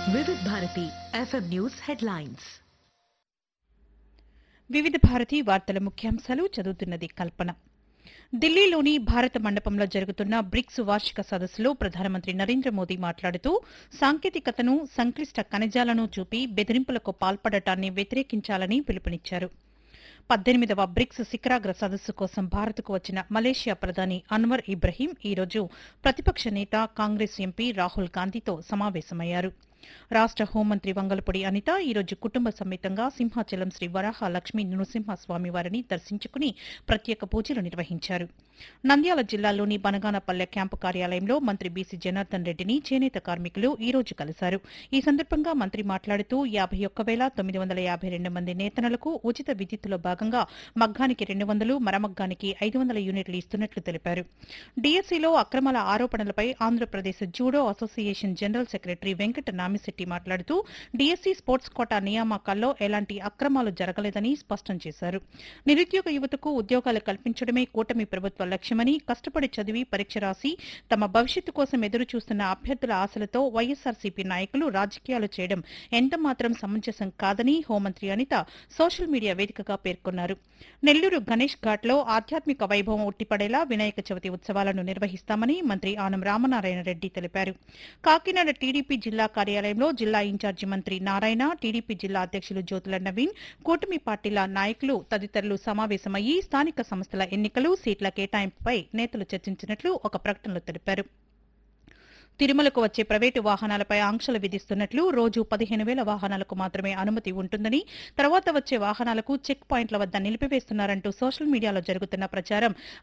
వివిధ Bharati FM news headlines వివిధ భారతి వార్తల ముఖ్యాంశాలు చదువుతున్నది కల్పన ఢిల్లీలోని భారత మండపంలో జరుగుతున్న బ్రిక్స్ వార్షిక సదస్సులో ప్రధానమంత్రి నరేంద్ర మోదీ మాట్లాడుతూ సాంకేతికతను సంక్లిష్ట ఖనిజాలను చూపి బెదిరింపులకు పాల్పడటాన్ని వ్యతిరేకించాలని పిలుపునిచ్చారు పద్దెనిమిదవ బ్రిక్స్ శిఖరాగ్ర సదస్సు కోసం భారత్కు వచ్చిన మలేషియా ప్రధాని అన్వర్ ఇబ్రహీం ఈ రోజు ప్రతిపక్ష నేత కాంగ్రెస్ ఎంపీ రాహుల్ గాంధీతో సమావేశమయ్యారు రాష్ట హోంమంత్రి వంగలపూడి అనిత ఈ రోజు కుటుంబ సమేతంగా సింహాచలం శ్రీ వరాహ లక్ష్మీ నృసింహస్వామి వారిని దర్శించుకుని ప్రత్యేక పూజలు నిర్వహించారు నంద్యాల జిల్లాలోని బనగానపల్లె క్యాంపు కార్యాలయంలో మంత్రి బీసీ జనార్దన్ రెడ్డిని చేనేత కార్మికులు ఈ రోజు కలిశారు ఈ సందర్భంగా మంత్రి మాట్లాడుతూ యాభై ఒక్క వేల తొమ్మిది వందల యాభై రెండు మంది నేతనలకు ఉచిత విద్యుత్తులో భాగంగా మగ్గానికి రెండు వందలు మరమగ్గానికి ఐదు వందల యూనిట్లు ఇస్తున్నట్లు తెలిపారు డీఎస్సీలో అక్రమాల ఆరోపణలపై Andhra Pradesh judo association general secretary Venkata Namishetti మాట్లాడుతూ డీఎస్సీ స్పోర్ట్స్ కోటా నియామకాల్లో ఎలాంటి అక్రమాలు జరగలేదని స్పష్టం చేశారు నిరుద్యోగ యువతకు ఉద్యోగాలు కల్పించడమే కూటమి ప్రభుత్వ లక్ష్యమని కష్టపడి చదివి పరీక్ష రాసి తమ భవిష్యత్తు కోసం ఎదురు చూస్తున్న అభ్యర్థుల ఆశలతో వైఎస్సార్సీపీ నాయకులు రాజకీయాలు చేయడం ఎంతమాత్రం సమంజసం కాదని హోంమంత్రి అనిత సోషల్ మీడియా వేదికగా పేర్కొన్నారు నెల్లూరు గణేష్ ఘాట్లో ఆధ్యాత్మిక వైభవం ఉట్టిపడేలా వినాయక చవితి ఉత్సవాలను నిర్వహిస్తామని మంత్రి ఆనం రామనారాయణ రెడ్డి తెలిపారు కాకినాడ టీడీపీ జిల్లా కార్యాలయంలో జిల్లా ఇన్ఛార్జి మంత్రి నారాయణ టీడీపీ జిల్లా అధ్యక్షులు జ్యోతుల నవీన్ కూటమి పార్టీల నాయకులు తదితరులు సమావేశమయ్యి స్థానిక సంస్థల ఎన్నికలు సీట్ల కేటాయింపుపై నేతలు చర్చించినట్లు ఒక ప్రకటనలో తెలిపారు తిరుమలకు వచ్చే ప్రైవేటు వాహనాలపై ఆంక్షలు విధిస్తున్నట్లు రోజు పదిహేను వేల వాహనాలకు మాత్రమే అనుమతి ఉంటుందని తర్వాత వచ్చే వాహనాలకు చెక్ పాయింట్ల వద్ద నిలిపివేస్తున్నారంటూ సోషల్ మీడియాలో జరుగుతున్న ప్రచారం